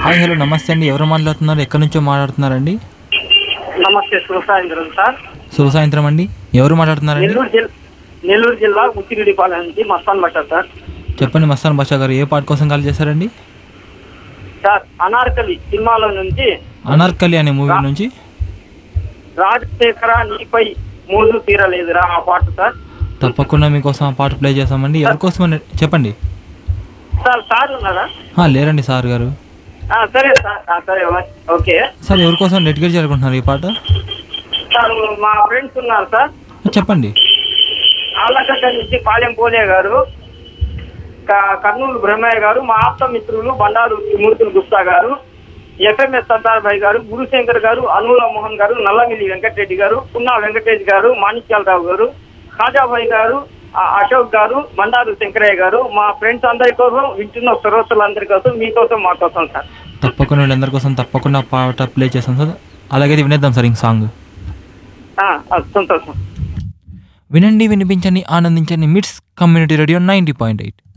hi hello నమస్తే అండి ఎవరు మాట్లాడుతున్నారు ఎక్కడి నుంచో మాట్లాడుతున్నారండి నమస్తే శుభసాయంత్రం సార్ శుభ సాయంత్రం అండి ఎవరు మాట్లాడుతున్నారండి నెల్లూరు జిల్లా నెల్లూరు జిల్లా ఉచ్చిరెడ్డిపాలెం నుంచి మస్తాన్ బట్ట సార్ చెప్పండి మస్తాన్ బాషా గారు ఏ పాట కోసం కాల్ చేశారండి సార్ అనార్కలి సినిమాలో నుంచి అనార్కలి అనే మూవీ నుంచి రాజశేఖర నీపై మూడు తీరలేదురా ఆ పాట సార్ తప్పకుండా మీకోసం ఆ పాట ప్లే చేస్తామండి ఎవరి కోసం అని చెప్పండి సార్ సార్ ఉన్నారా ఆ, లేరండి సార్ గారు ఆ, సరే సార్ ఆ, సరే ఓకే సార్ ఎవరి కోసం డెడికేట్ చేయాలనుకుంటున్నారు ఈ పాట సార్ మా ఫ్రెండ్స్ ఉన్నారు సార్ చెప్పండి ఆళ్ళగడ్డ నుంచి పాలెం పోలే గారు క- కర్నూలు బ్రహ్మయ్య గారు మా ఆప్త మిత్రులు బండారు మూర్తులు గుప్తా గారు ఎఫ్ఎంఎస్ సర్దార్ భాయ్ గారు గురుశంకర్ గారు అనుల మోహన్ గారు నల్లమిల్లి వెంకటరెడ్డి గారు పున్నా వెంకటేష్ గారు మాణిక్యాలరావు గారు ఖాజాభాయ్ గారు ఆ, అశోక్ గారు బండారు శంకరయ్య గారు మా ఫ్రెండ్స్ అందరి కోసం వింటున్న శ్రోతలందరి కోసం మీకోసం మా కోసం సార్ తప్పకుండా వీళ్ళందరి కోసం తప్పకుండా ఆ పాట ప్లే చేస్తాం సార్ అలాగే వినేద్దాం సార్ ఇంక సాంగ్ ఆ, ఆ, సంతోషం వినండి వినిపించండి ఆనందించండి MITS community radio ninety point eight